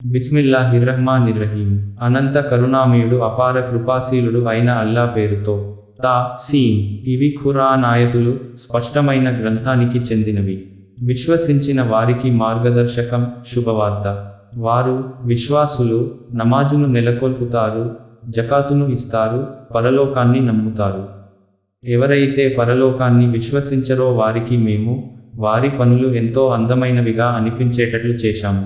బిస్మిల్లాహిర్రహ్మానిర్రహీం అనంత కరుణామయుడు అపార కృపాశీలుడు అయిన అల్లా పేరుతో తా సీన్ ఇవి ఖురాన్ ఆయతులు స్పష్టమైన గ్రంథానికి చెందినవి విశ్వసించిన వారికి మార్గదర్శకం శుభవార్త వారు విశ్వాసులు నమాజును నెలకొల్పుతారు జకాతును ఇస్తారు పరలోకాన్ని నమ్ముతారు ఎవరైతే పరలోకాన్ని విశ్వసించరో వారికి మేము వారి పనులు ఎంతో అందమైనవిగా అనిపించేటట్లు చేశాము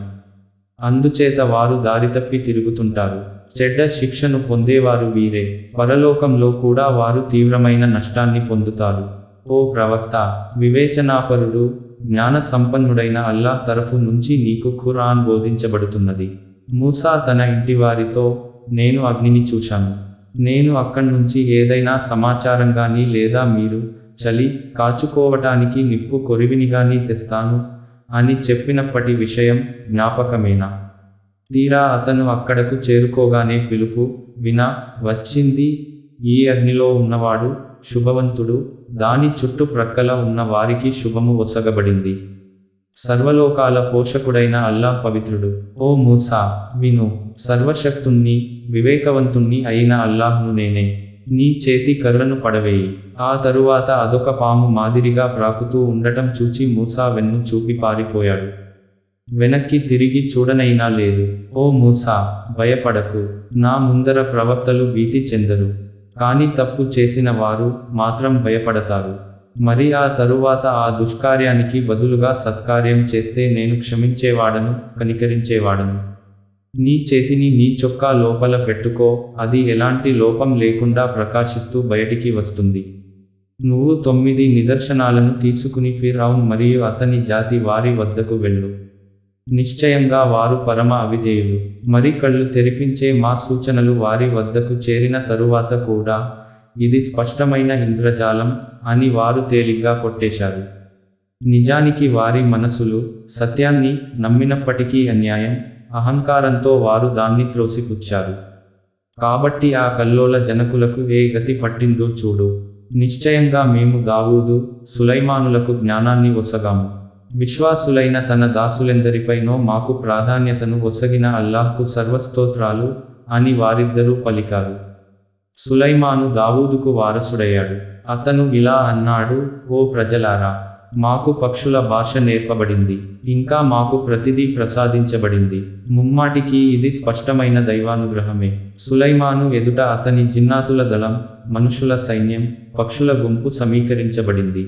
అందుచేత వారు దారితప్పి తిరుగుతుంటారు చెడ్డ శిక్షను పొందేవారు వీరే పరలోకంలో కూడా వారు తీవ్రమైన నష్టాన్ని పొందుతారు ఓ ప్రవక్త వివేచనాపరుడు జ్ఞాన సంపన్నుడైన అల్లాహ్ తరఫు నుంచి నీకు ఖురాన్ బోధించబడుతున్నది మూసా తన ఇంటివారితో నేను అగ్నిని చూశాను నేను అక్కడ్నుంచి ఏదైనా సమాచారం గాని లేదా మీరు చలి కాచుకోవటానికి నిప్పు కొరివినిగాని తెస్తాను అని చెప్పినప్పటి విషయం జ్ఞాపకమేనా తీరా అతను అక్కడకు చేరుకోగానే పిలుపు వినా వచ్చింది ఈ అగ్నిలో ఉన్నవాడు శుభవంతుడు దాని చుట్టుప్రక్కల ఉన్న వారికి శుభము ఒసగబడింది సర్వలోకాల పోషకుడైన అల్లాహ్ పవిత్రుడు ఓ మూసా విను సర్వశక్తుణ్ణి వివేకవంతుణ్ణి అయిన అల్లాహ్ను నేనే నీ చేతి కర్రను పడవేయి ఆ తరువాత అదొక పాము మాదిరిగా ప్రాకుతూ ఉండటం చూచి మూసా వెన్ను చూపి పారిపోయాడు వెనక్కి తిరిగి చూడనైనా లేదు ఓ మూసా భయపడకు నా ముందర ప్రవక్తలు భీతి చెందరు కాని తప్పు చేసిన వారు మాత్రం భయపడతారు మరి ఆ తరువాత ఆ దుష్కార్యానికి బదులుగా సత్కార్యం చేస్తే నేను క్షమించేవాడను కనికరించేవాడను నీ చేతిని నీ చొక్కా లోపల పెట్టుకో అది ఎలాంటి లోపం లేకుండా ప్రకాశిస్తూ బయటికి వస్తుంది నువ్వు తొమ్మిది నిదర్శనాలను తీసుకుని ఫిర్ఔన్ మరియు అతని జాతి వారి వద్దకు వెళ్ళు నిశ్చయంగా వారు పరమ అవిధేయులు మరి కళ్ళు తెరిపించే మా సూచనలు వారి వద్దకు చేరిన తరువాత కూడా ఇది స్పష్టమైన ఇంద్రజాలం అని వారు తేలిగ్గా కొట్టేశారు నిజానికి వారి మనసులు సత్యాన్ని నమ్మినప్పటికీ అన్యాయం అహంకారంతో వారు దాన్ని త్రోసిపుచ్చారు కాబట్టి ఆ కల్లోల జనకులకు ఏ గతి పట్టిందో చూడు నిశ్చయంగా మేము దావూదు సులైమానులకు జ్ఞానాన్ని ఒసగాము విశ్వాసులైన తన దాసులెందరిపైనో మాకు ప్రాధాన్యతను ఒసగిన అల్లాహ్కు సర్వస్తోత్రాలు అని వారిద్దరూ పలికారు సులైమాను దావూదుకు వారసుడయ్యాడు అతను ఇలా అన్నాడు ఓ ప్రజలారా మాకు పక్షుల భాష నేర్పబడింది ఇంకా మాకు ప్రతిదీ ప్రసాదించబడింది ముమ్మాటికి ఇది స్పష్టమైన దైవానుగ్రహమే సులైమాను ఎదుట అతని జిన్నాతుల దళం మనుషుల సైన్యం పక్షుల గుంపు సమీకరించబడింది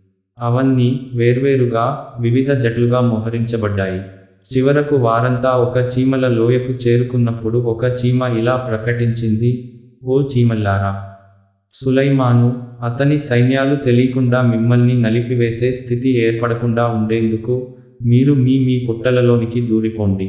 అవన్నీ వేర్వేరుగా వివిధ జట్లుగా మోహరించబడ్డాయి చివరకు వారంతా ఒక చీమల లోయకు చేరుకున్నప్పుడు ఒక చీమ ఇలా ప్రకటించింది ఓ చీమల్లారా సులైమాను అతని సైన్యాలు తెలియకుండా మిమ్మల్ని నలిపివేసే స్థితి ఏర్పడకుండా ఉండేందుకు మీరు మీ మీ పుట్టలలోనికి దూరిపోండి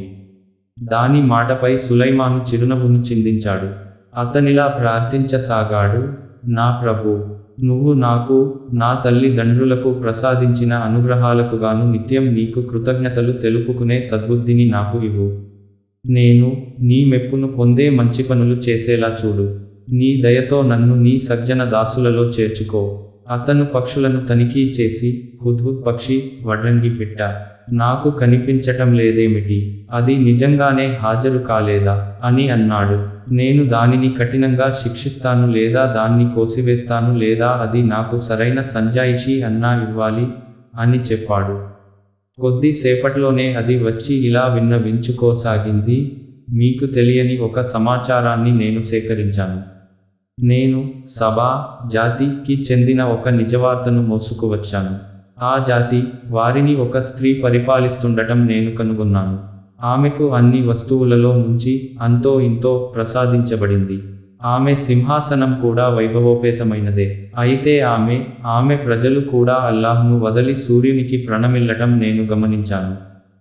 దాని మాటపై సులైమాను చిరునవ్వును చిందించాడు అతనిలా ప్రార్థించసాగాడు నా ప్రభు నువ్వు నాకు నా తల్లిదండ్రులకు ప్రసాదించిన అనుగ్రహాలకు గాను నిత్యం నీకు కృతజ్ఞతలు తెలుపుకునే సద్బుద్ధిని నాకు ఇవ్వు నేను నీ మెప్పును పొందే మంచి పనులు చేసేలా చూడు నీ దయతో నన్ను నీ సజ్జన దాసులలో చేర్చుకో అతను పక్షులను తనిఖీ చేసి హుద్హుద్ పక్షి వడ్రంగి పిట్ట నాకు కనిపించటం లేదేమిటి అది నిజంగానే హాజరు కాలేదా అని అన్నాడు నేను దానిని కఠినంగా శిక్షిస్తాను లేదా దాన్ని కోసివేస్తాను లేదా అది నాకు సరైన సంజాయిషి అన్నా ఇవ్వాలి అని చెప్పాడు కొద్దిసేపట్లోనే అది వచ్చి ఇలా విన్నవించుకోసాగింది మీకు తెలియని ఒక సమాచారాన్ని నేను సేకరించాను నేను సభా జాతికి చెందిన ఒక నిజవార్తను మోసుకువచ్చాను ఆ జాతి వారిని ఒక స్త్రీ పరిపాలిస్తుండటం నేను కనుగొన్నాను ఆమెకు అన్ని వస్తువులలో నుంచి అంతో ఇంతో ప్రసాదించబడింది ఆమె సింహాసనం కూడా వైభవోపేతమైనదే అయితే ఆమె ఆమె ప్రజలు కూడా అల్లాహ్ను వదలి సూర్యునికి ప్రణమిల్లటం నేను గమనించాను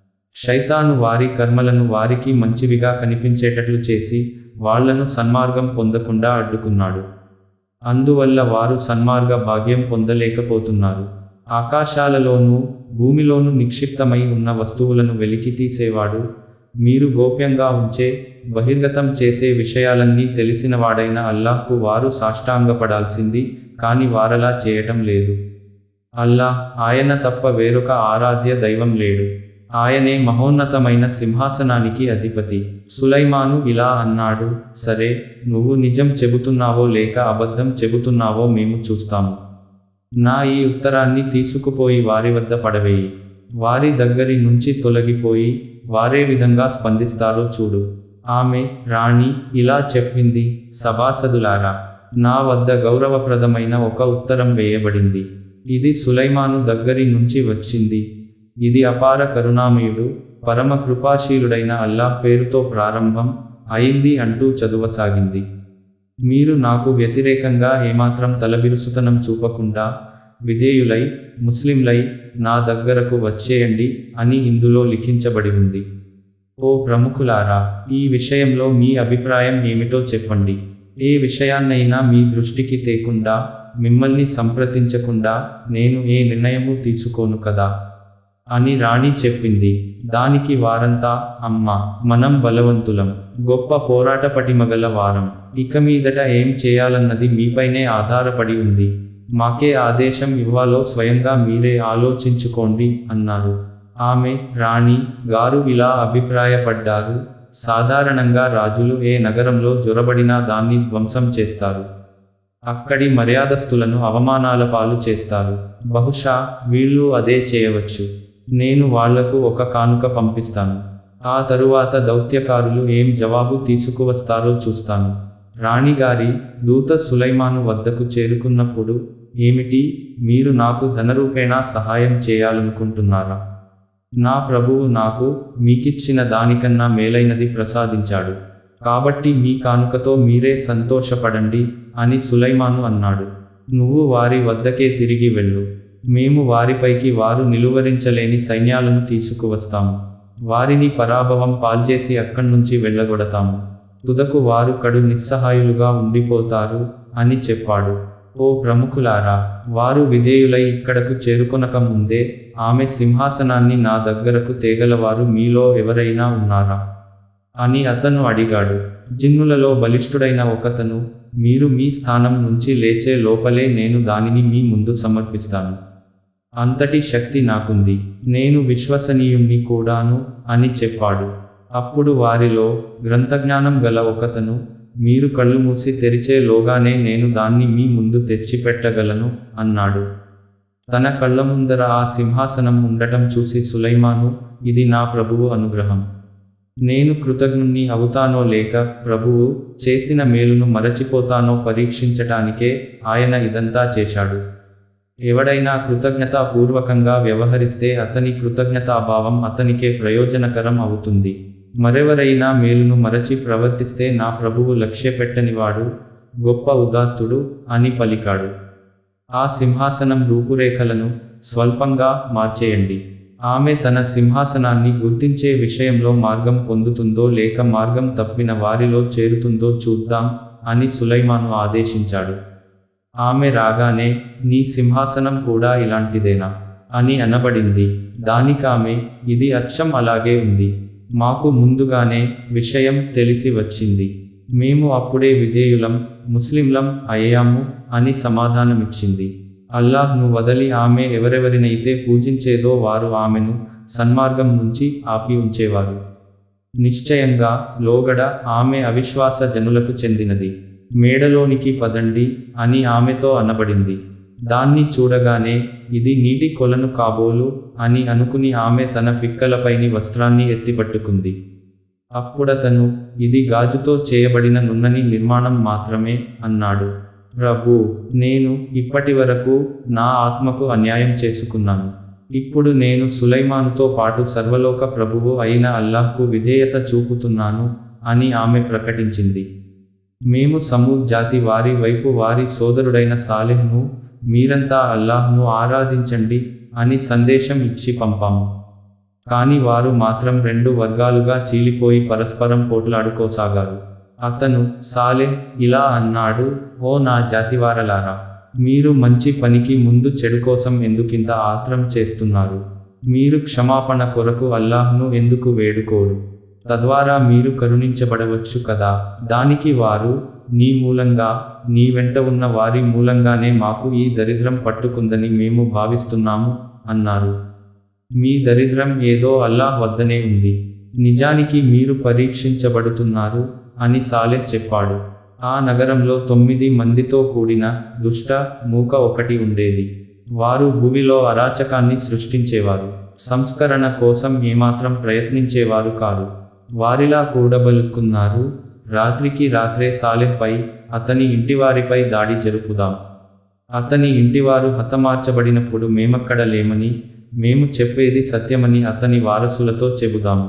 శైతాను వారి కర్మలను వారికి మంచివిగా కనిపించేటట్లు చేసి వాళ్లను సన్మార్గం పొందకుండా అడ్డుకున్నాడు అందువల్ల వారు సన్మార్గ భాగ్యం పొందలేకపోతున్నారు ఆకాశాలలోనూ భూమిలోనూ నిక్షిప్తమై ఉన్న వస్తువులను వెలికి తీసేవాడు మీరు గోప్యంగా ఉంచే బహిర్గతం చేసే విషయాలన్నీ తెలిసినవాడైన అల్లాహ్కు వారు సాష్టాంగపడాల్సింది కాని వారలా చేయటం లేదు అల్లాహ్ ఆయన తప్ప వేరొక ఆరాధ్య దైవం లేడు ఆయనే మహోన్నతమైన సింహాసనానికి అధిపతి సులైమాను ఇలా అన్నాడు సరే నువ్వు నిజం చెబుతున్నావో లేక అబద్ధం చెబుతున్నావో మేము చూస్తాము నా ఈ ఉత్తరాన్ని తీసుకుపోయి వారి వద్ద పడవేయి వారి దగ్గరి నుంచి తొలగిపోయి వారే విధంగా స్పందిస్తారో చూడు ఆమె రాణి ఇలా చెప్పింది సభాసదులారా నా వద్ద గౌరవప్రదమైన ఒక ఉత్తరం వేయబడింది ఇది సులైమాను దగ్గరి నుంచి వచ్చింది ఇది అపార కరుణామయుడు పరమ కృపాశీలుడైన అల్లాహ్ పేరుతో ప్రారంభం అయింది అంటూ చదువసాగింది మీరు నాకు వ్యతిరేకంగా ఏమాత్రం తలబిరుసుతనం చూపకుండా విధేయులై ముస్లింలై నా దగ్గరకు వచ్చేయండి అని ఇందులో లిఖించబడి ఉంది ఓ ప్రముఖులారా ఈ విషయంలో మీ అభిప్రాయం ఏమిటో చెప్పండి ఏ విషయాన్నైనా మీ దృష్టికి తేకుండా మిమ్మల్ని సంప్రదించకుండా నేను ఏ నిర్ణయము తీసుకోను కదా అని రాణి చెప్పింది దానికి వారంతా అమ్మ మనం బలవంతులం గొప్ప పోరాట పటిమగల వారం ఇక మీదట ఏం చేయాలన్నది మీపైనే ఆధారపడి ఉంది మాకే ఆదేశం ఇవ్వాలో స్వయంగా మీరే ఆలోచించుకోండి అన్నారు ఆమె రాణి గారు ఇలా అభిప్రాయపడ్డారు సాధారణంగా రాజులు ఏ నగరంలో జొరబడినా దాన్ని ధ్వంసం చేస్తారు అక్కడి మర్యాదస్తులను అవమానాల పాలు చేస్తారు బహుశా వీళ్ళు అదే చేయవచ్చు నేను వాళ్లకు ఒక కానుక పంపిస్తాను ఆ తరువాత దౌత్యకారులు ఏం జవాబు తీసుకువస్తారో చూస్తాను రాణిగారి దూత సులైమాను వద్దకు చేరుకున్నప్పుడు ఏమిటి మీరు నాకు ధనరూపేణా సహాయం చేయాలనుకుంటున్నారా నా ప్రభువు నాకు మీకిచ్చిన దానికన్నా మేలైనది ప్రసాదించాడు కాబట్టి మీ కానుకతో మీరే సంతోషపడండి అని సులైమాను అన్నాడు నువ్వు వారి వద్దకే తిరిగి వెళ్ళు మేము వారిపైకి వారు నిలువరించలేని సైన్యాలను తీసుకువస్తాము వారిని పరాభవం పాల్చేసి అక్కడ్నుంచి వెళ్ళగొడతాము తుదకు వారు కడు నిస్సహాయులుగా ఉండిపోతారు అని చెప్పాడు ఓ ప్రముఖులారా వారు విధేయులై ఇక్కడకు చేరుకొనక ముందే ఆమె సింహాసనాన్ని నా దగ్గరకు తేగలవారు మీలో ఎవరైనా ఉన్నారా అని అతను అడిగాడు జిన్నులలో బలిష్ఠుడైన ఒకతను మీరు మీ స్థానం నుంచి లేచే లోపలే నేను దానిని మీ ముందు సమర్పిస్తాను అంతటి శక్తి నాకుంది నేను విశ్వసనీయుణ్ణి కూడాను అని చెప్పాడు అప్పుడు వారిలో గ్రంథజ్ఞానం గల ఒకతను మీరు కళ్ళు మూసి తెరిచే లోగానే నేను దాన్ని మీ ముందు తెచ్చిపెట్టగలను అన్నాడు తన కళ్ళ ముందర ఆ సింహాసనం ఉండటం చూసి సులైమాను ఇది నా ప్రభువు అనుగ్రహం నేను కృతజ్ఞుణ్ణి అవుతానో లేక ప్రభువు చేసిన మేలును మరచిపోతానో పరీక్షించటానికే ఆయన ఇదంతా చేశాడు ఎవడైనా కృతజ్ఞతాపూర్వకంగా వ్యవహరిస్తే అతని కృతజ్ఞతాభావం అతనికే ప్రయోజనకరం అవుతుంది మరెవరైనా మేలును మరచి ప్రవర్తిస్తే నా ప్రభువు లక్ష్యపెట్టనివాడు గొప్ప ఉదాత్తుడు అని పలికాడు ఆ సింహాసనం రూపురేఖలను స్వల్పంగా మార్చేయండి ఆమె తన సింహాసనాన్ని గుర్తించే విషయంలో మార్గం పొందుతుందో లేక మార్గం తప్పిన వారిలో చేరుతుందో చూద్దాం అని సులైమాను ఆదేశించాడు ఆమె రాగానే నీ సింహాసనం కూడా ఇలాంటిదేనా అని అనబడింది దానికామె ఇది అచ్చం అలాగే ఉంది మాకు ముందుగానే విషయం తెలిసి వచ్చింది మేము అప్పుడే విధేయులం ముస్లింలం అయ్యాము అని సమాధానమిచ్చింది అల్లాహ్ను వదలి ఆమె ఎవరెవరినైతే పూజించేదో వారు ఆమెను సన్మార్గం నుంచి ఆపి ఉంచేవారు నిశ్చయంగా లోగడ ఆమె అవిశ్వాస జనులకు చెందినది మేడలోనికి పదండి అని ఆమెతో అనబడింది దాన్ని చూడగానే ఇది నీటి కొలను కాబోలు అని అనుకుని ఆమె తన పిక్కలపైని వస్త్రాన్ని ఎత్తిపట్టుకుంది అప్పుడతను ఇది గాజుతో చేయబడిన నున్నని నిర్మాణం మాత్రమే అన్నాడు ప్రభు నేను ఇప్పటివరకు నా ఆత్మకు అన్యాయం చేసుకున్నాను ఇప్పుడు నేను సులైమానుతో పాటు సర్వలోక ప్రభువు అయిన అల్లాహ్కు విధేయత చూపుతున్నాను అని ఆమె ప్రకటించింది మేము సమూద్ జాతి వారి వైపు వారి సోదరుడైన సాలెహ్ను మీరంతా అల్లాహ్ను ఆరాధించండి అని సందేశం ఇచ్చి పంపాము కాని వారు మాత్రం రెండు వర్గాలుగా చీలిపోయి పరస్పరం పోట్లాడుకోసాగారు అతను సాలెహ్ ఇలా అన్నాడు ఓ నా జాతివారలారా మీరు మంచి పనికి ముందు చెడు కోసం ఎందుకింత ఆత్రం చేస్తున్నారు మీరు క్షమాపణ కొరకు అల్లాహ్ను ఎందుకు వేడుకోరు తద్వారా మీరు కరుణించబడవచ్చు కదా దానికి వారు నీ మూలంగా నీ వెంట ఉన్న వారి మూలంగానే మాకు ఈ దరిద్రం పట్టుకుందని మేము భావిస్తున్నాము అన్నారు మీ దరిద్రం ఏదో అల్లాహ్ వద్దనే ఉంది నిజానికి మీరు పరీక్షించబడుతున్నారు అని సాలెహ్ చెప్పాడు ఆ నగరంలో తొమ్మిది మందితో కూడిన దుష్ట మూక ఒకటి ఉండేది వారు భూమిలో అరాచకాన్ని సృష్టించేవారు సంస్కరణ కోసం ఏమాత్రం ప్రయత్నించేవారు కారు వారిలా కూడబలుక్కున్నారు రాత్రికి రాత్రే సాలెహ్పై అతని ఇంటివారిపై దాడి జరుపుదాం అతని ఇంటివారు హతమార్చబడినప్పుడు మేమక్కడ లేమని మేము చెప్పేది సత్యమని అతని వారసులతో చెబుదాము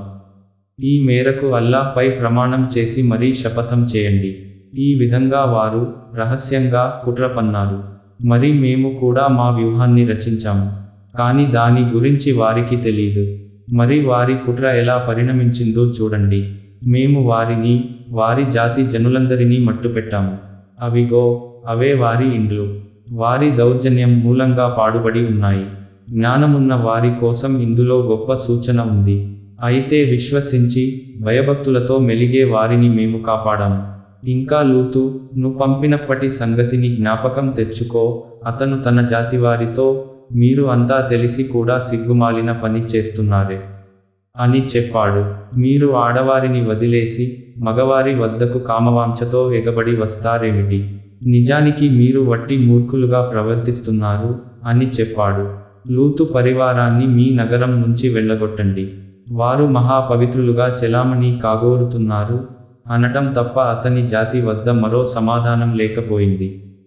ఈ మేరకు అల్లాహ్పై ప్రమాణం చేసి మరీ శపథం చేయండి ఈ విధంగా వారు రహస్యంగా కుట్ర పన్నారు మరి మేము కూడా మా వ్యూహాన్ని రచించాము కానీ దాని గురించి వారికి తెలియదు మరి వారి కుట్ర ఎలా పరిణమించిందో చూడండి మేము వారిని వారి జాతి జనులందరినీ మట్టుపెట్టాము అవిగో అవే వారి ఇండ్లు వారి దౌర్జన్యం మూలంగా పాడుబడి ఉన్నాయి జ్ఞానమున్న వారి కోసం ఇందులో గొప్ప సూచన ఉంది అయితే విశ్వసించి భయభక్తులతో మెలిగే వారిని మేము కాపాడాము ఇంకా లూతు ను పంపినప్పటి సంగతిని జ్ఞాపకం తెచ్చుకో అతను తన జాతివారితో మీరు అంతా తెలిసి కూడా సిగ్గుమాలిన పని చేస్తున్నారే అని చెప్పాడు మీరు ఆడవారిని వదిలేసి మగవారి వద్దకు కామవాంఛతో ఎగబడి వస్తారేమిటి నిజానికి మీరు వట్టి మూర్ఖులుగా ప్రవర్తిస్తున్నారు అని చెప్పాడు లూతు పరివారాన్ని మీ నగరం నుంచి వెళ్ళగొట్టండి వారు మహాపవిత్రులుగా చెలామణి కాగోరుతున్నారు అనటం తప్ప అతని జాతి వద్ద మరో సమాధానం లేకపోయింది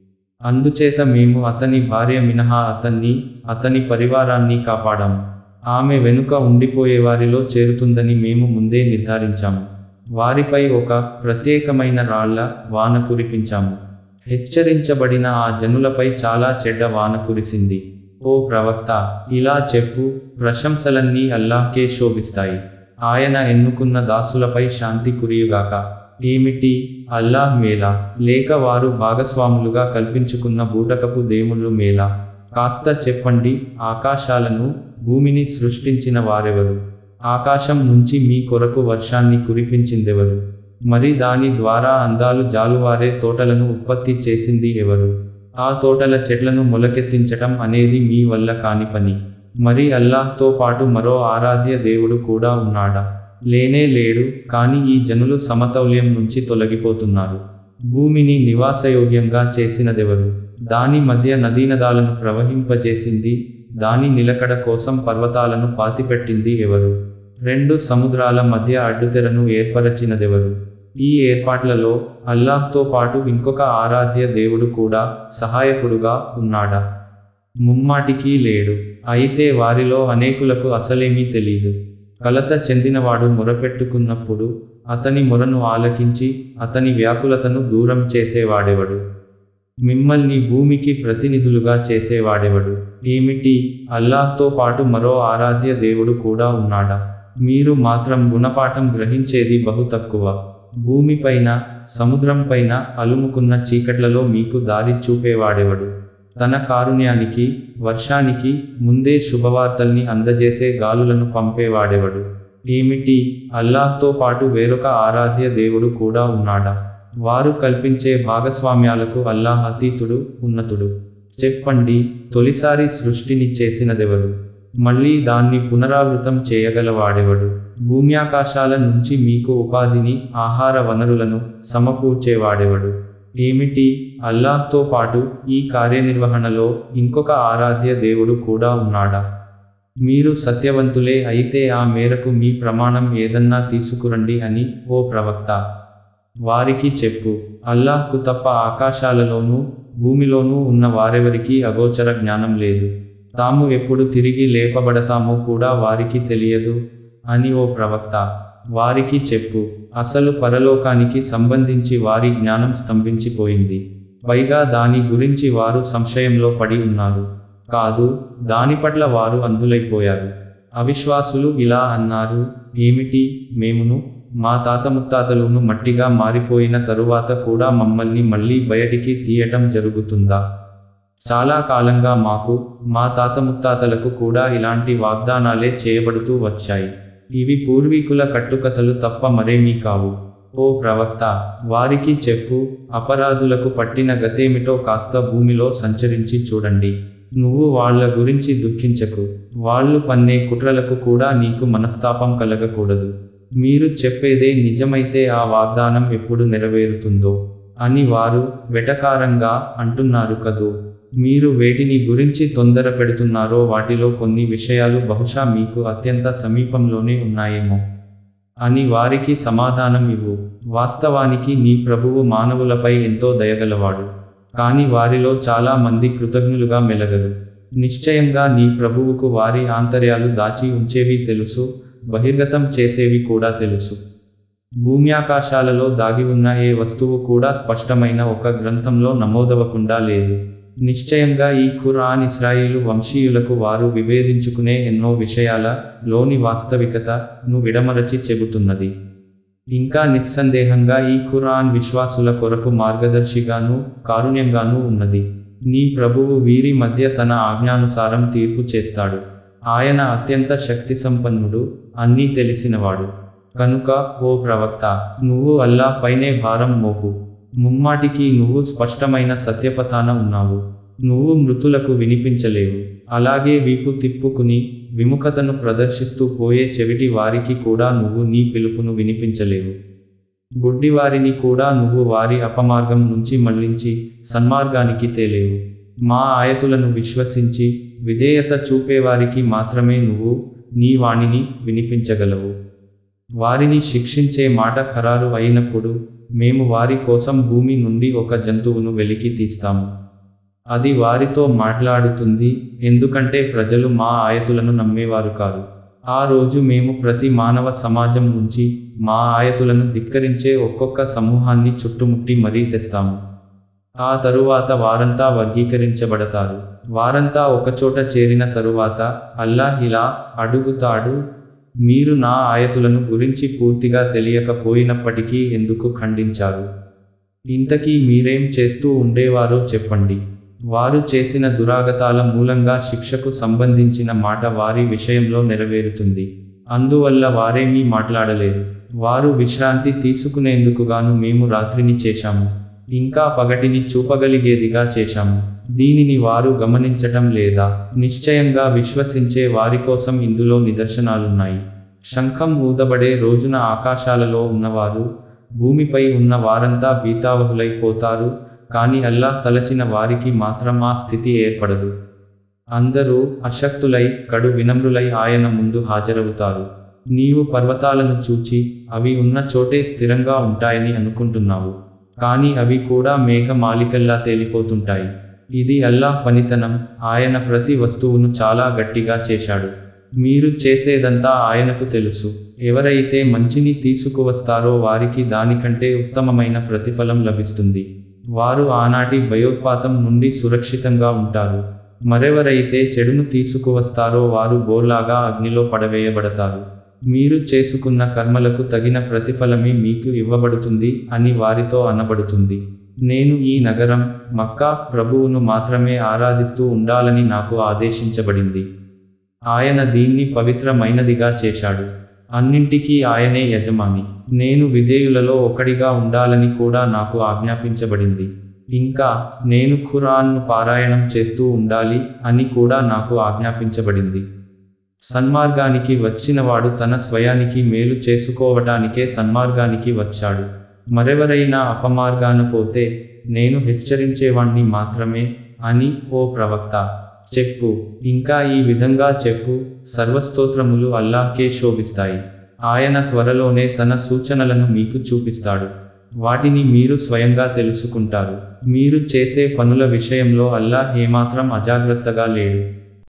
అందుచేత మేము అతని భార్య మినహా అతన్ని అతని పరివారాన్ని కాపాడాము ఆమె వెనుక ఉండిపోయేవారిలో చేరుతుందని మేము ముందే నిర్ధారించాము వారిపై ఒక ప్రత్యేకమైన రాళ్ల వాన కురిపించాము హెచ్చరించబడిన ఆ జనులపై చాలా చెడ్డ వాన కురిసింది ఓ ప్రవక్త ఇలా చెప్పు ప్రశంసలన్నీ అల్లాహ్కే శోభిస్తాయి ఆయన ఎన్నుకున్న దాసులపై శాంతి కురియుగాక ఏమిటి అల్లాహ్ మేలా లేక వారు భాగస్వాములుగా కల్పించుకున్న బూటకపు దేవుళ్ళు మేలా కాస్త చెప్పండి ఆకాశాలను భూమిని సృష్టించిన వారెవరు ఆకాశం నుంచి మీ కొరకు వర్షాన్ని కురిపించిందెవరు మరి దాని ద్వారా అందాలు జాలువారే తోటలను ఉత్పత్తి చేసింది ఎవరు ఆ తోటల చెట్లను మొలకెత్తించటం అనేది మీ వల్ల కాని పని మరి అల్లాహ్తో పాటు మరో ఆరాధ్య దేవుడు కూడా ఉన్నాడా లేనే లేడు కాని ఈ జనులు సమతౌల్యం నుంచి తొలగిపోతున్నారు భూమిని నివాసయోగ్యంగా చేసినదెవరు దాని మధ్య నదీనదాలను ప్రవహింపజేసింది దాని నిలకడ కోసం పర్వతాలను పాతిపెట్టింది ఎవరు రెండు సముద్రాల మధ్య అడ్డుతెరను ఏర్పరచినదెవరు ఈ ఏర్పాట్లలో అల్లాహ్తో పాటు ఇంకొక ఆరాధ్య దేవుడు కూడా సహాయకుడుగా ఉన్నాడా ముమ్మాటికి లేడు అయితే వారిలో అనేకులకు అసలేమీ తెలీదు కలత చెందినవాడు మొరపెట్టుకున్నప్పుడు అతని మొరను ఆలకించి అతని వ్యాకులతను దూరం చేసేవాడెవడు మిమ్మల్ని భూమికి ప్రతినిధులుగా చేసేవాడెవడు ఏమిటి అల్లాహ్తో పాటు మరో ఆరాధ్య దేవుడు కూడా ఉన్నాడా మీరు మాత్రం గుణపాఠం గ్రహించేది బహు తక్కువ భూమిపైన సముద్రంపైన అలుముకున్న చీకట్లలో మీకు దారి చూపేవాడెవడు తన కారుణ్యానికి వర్షానికి ముందే శుభవార్తల్ని అందజేసే గాలులను పంపేవాడెవడు ఏమిటి అల్లాహ్తో పాటు వేరొక ఆరాధ్య దేవుడు కూడా ఉన్నాడా వారు కల్పించే భాగస్వామ్యాలకు అల్లాహ్ అతీతుడు ఉన్నతుడు చెప్పండి తొలిసారి సృష్టిని చేసినదెవరు మళ్ళీ దాన్ని పునరావృతం చేయగలవాడెవడు భూమ్యాకాశాల నుంచి మీకు ఉపాధిని ఆహార వనరులను సమకూర్చేవాడెవడు ఏమిటి అల్లాహ్తో పాటు ఈ కార్యనిర్వహణలో ఇంకొక ఆరాధ్య దేవుడు కూడా ఉన్నాడా మీరు సత్యవంతులే అయితే ఆ మేరకు మీ ప్రమాణం ఏదన్నా తీసుకురండి అని ఓ ప్రవక్త వారికి చెప్పు అల్లాహ్కు తప్ప ఆకాశాలలోనూ భూమిలోనూ ఉన్న వారెవరికీ అగోచర జ్ఞానం లేదు తాము ఎప్పుడు తిరిగి లేపబడతామో కూడా వారికి తెలియదు అని ఓ ప్రవక్త వారికి చెప్పు అసలు పరలోకానికి సంబంధించి వారి జ్ఞానం స్తంభించిపోయింది పైగా దాని గురించి వారు సంశయంలో పడి ఉన్నారు కాదు దాని పట్ల వారు అందులైపోయారు అవిశ్వాసులు ఇలా అన్నారు ఏమిటి మేమును మా తాత ముత్తాతలును మట్టిగా మారిపోయిన తరువాత కూడా మమ్మల్ని మళ్ళీ బయటికి తీయటం జరుగుతుందా చాలా కాలంగా మాకు మా తాత ముత్తాతలకు కూడా ఇలాంటి వాగ్దానాలే చేయబడుతూ వచ్చాయి ఇవి పూర్వీకుల కట్టుకథలు తప్ప మరేమీ కావు ఓ ప్రవక్త వారికి చెప్పు అపరాధులకు పట్టిన గతేమిటో కాస్త భూమిలో సంచరించి చూడండి నువ్వు వాళ్ళ గురించి దుఃఖించకు వాళ్ళు పన్నే కుట్రలకు కూడా నీకు మనస్తాపం కలగకూడదు మీరు చెప్పేదే నిజమైతే ఆ వాగ్దానం ఎప్పుడు నెరవేరుతుందో అని వారు వెటకారంగా అంటున్నారు కదూ మీరు వేటిని గురించి తొందర పెడుతున్నారో వాటిలో కొన్ని విషయాలు బహుశా మీకు అత్యంత సమీపంలోనే ఉన్నాయేమో అని వారికి సమాధానం ఇవ్వు వాస్తవానికి నీ ప్రభువు మానవులపై ఎంతో దయగలవాడు కాని వారిలో చాలా మంది కృతజ్ఞులుగా మెలగరు నిశ్చయంగా నీ ప్రభువుకు వారి ఆంతర్యాలు దాచి ఉంచేవి తెలుసు బహిర్గతం చేసేవి కూడా తెలుసు భూమ్యాకాశాలలో దాగి ఉన్న ఏ వస్తువు కూడా స్పష్టమైన ఒక గ్రంథంలో నమోదవకుండా లేదు నిశ్చయంగా ఈ ఖురాన్ ఇస్రాయిలు వంశీయులకు వారు విభేదించుకునే ఎన్నో విషయాల లోని వాస్తవికత ను విడమరచి చెబుతున్నది ఇంకా నిస్సందేహంగా ఈ ఖురాన్ విశ్వాసుల కొరకు మార్గదర్శిగాను కారుణ్యంగానూ ఉన్నది నీ ప్రభువు వీరి మధ్య తన ఆజ్ఞానుసారం తీర్పు చేస్తాడు ఆయన అత్యంత శక్తి సంపన్నుడు అన్నీ తెలిసినవాడు కనుక ఓ ప్రవక్త నువ్వు అల్లాహ్ పైనే భారం మోపు ముమ్మాటికి నువ్వు స్పష్టమైన సత్యపథాన ఉన్నావు నువ్వు మృతులకు వినిపించలేవు అలాగే వీపు తిప్పుకుని విముఖతను ప్రదర్శిస్తూ పోయే చెవిటి వారికి కూడా నువ్వు నీ పిలుపును వినిపించలేవు గుడ్డివారిని కూడా నువ్వు వారి అపమార్గం నుంచి మళ్లించి సన్మార్గానికి తేలేవు మా ఆయతులను విశ్వసించి విధేయత చూపేవారికి మాత్రమే నువ్వు నీ వాణిని వినిపించగలవు వారిని శిక్షించే మాట ఖరారు అయినప్పుడు మేము వారి కోసం భూమి నుండి ఒక జంతువును వెలికి తీస్తాము అది వారితో మాట్లాడుతుంది ఎందుకంటే ప్రజలు మా ఆయతులను నమ్మేవారు కాదు ఆ రోజు మేము ప్రతి మానవ సమాజం నుంచి మా ఆయతులను ధిక్కరించే ఒక్కొక్క సమూహాన్ని చుట్టుముట్టి మరీ తెస్తాము ఆ తరువాత వారంతా వర్గీకరించబడతారు వారంతా ఒకచోట చేరిన తరువాత అల్లాహ్ ఇలా అడుగుతాడు మీరు నా ఆయతులను గురించి పూర్తిగా తెలియకపోయినప్పటికీ ఎందుకు ఖండించారు ఇంతకీ మీరేం చేస్తూ ఉండేవారో చెప్పండి వారు చేసిన దురాగతాల మూలంగా శిక్షకు సంబంధించిన మాట వారి విషయంలో నెరవేరుతుంది అందువల్ల వారేమీ మాట్లాడలేరు వారు విశ్రాంతి తీసుకునేందుకుగాను మేము రాత్రిని చేశాము ఇంకా పగటిని చూపగలిగేదిగా చేశాము దీనిని వారు గమనించటం లేదా నిశ్చయంగా విశ్వసించే వారి కోసం ఇందులో నిదర్శనాలున్నాయి శంఖం ఊదబడే రోజున ఆకాశాలలో ఉన్నవారు భూమిపై ఉన్న వారంతా బీతావహులైపోతారు కాని అల్లాహ్ తలచిన వారికి మాత్రం ఆ స్థితి ఏర్పడదు అందరూ అశక్తులై కడు వినమ్రులై ఆయన ముందు హాజరవుతారు నీవు పర్వతాలను చూచి అవి ఉన్న చోటే స్థిరంగా ఉంటాయని అనుకుంటున్నావు కానీ అవి కూడా మేఘమాలికల్లా తేలిపోతుంటాయి ఇది అల్లాహ్ పనితనం ఆయన ప్రతి వస్తువును చాలా గట్టిగా చేశాడు మీరు చేసేదంతా ఆయనకు తెలుసు ఎవరైతే మంచిని తీసుకువస్తారో వారికి దానికంటే ఉత్తమమైన ప్రతిఫలం లభిస్తుంది వారు ఆనాటి భయోత్పాతం నుండి సురక్షితంగా ఉంటారు మరెవరైతే చెడును తీసుకువస్తారో వారు బోర్లాగా అగ్నిలో పడవేయబడతారు మీరు చేసుకున్న కర్మలకు తగిన ప్రతిఫలమే మీకు ఇవ్వబడుతుంది అని వారితో అనబడుతుంది నేను ఈ నగరం మక్కా ప్రభువును మాత్రమే ఆరాధిస్తూ ఉండాలని నాకు ఆదేశించబడింది ఆయన దీన్ని పవిత్రమైనదిగా చేశాడు అన్నింటికీ ఆయనే యజమాని నేను విధేయులలో ఒకడిగా ఉండాలని కూడా నాకు ఆజ్ఞాపించబడింది ఇంకా నేను ఖురాన్ను పారాయణం చేస్తూ ఉండాలి అని కూడా నాకు ఆజ్ఞాపించబడింది సన్మార్గానికి వచ్చినవాడు తన స్వయానికి మేలు చేసుకోవటానికే సన్మార్గానికి వచ్చాడు మరెవరైనా అపమార్గాన పోతే నేను హెచ్చరించేవాణ్ణి మాత్రమే అని ఓ ప్రవక్త చెప్పు ఇంకా ఈ విధంగా చెప్పు సర్వస్తోత్రములు అల్లాహ్కే శోభిస్తాయి ఆయన త్వరలోనే తన సూచనలను మీకు చూపిస్తాడు వాటిని మీరు స్వయంగా తెలుసుకుంటారు మీరు చేసే పనుల విషయంలో అల్లాహ్ ఏమాత్రం అజాగ్రత్తగా లేడు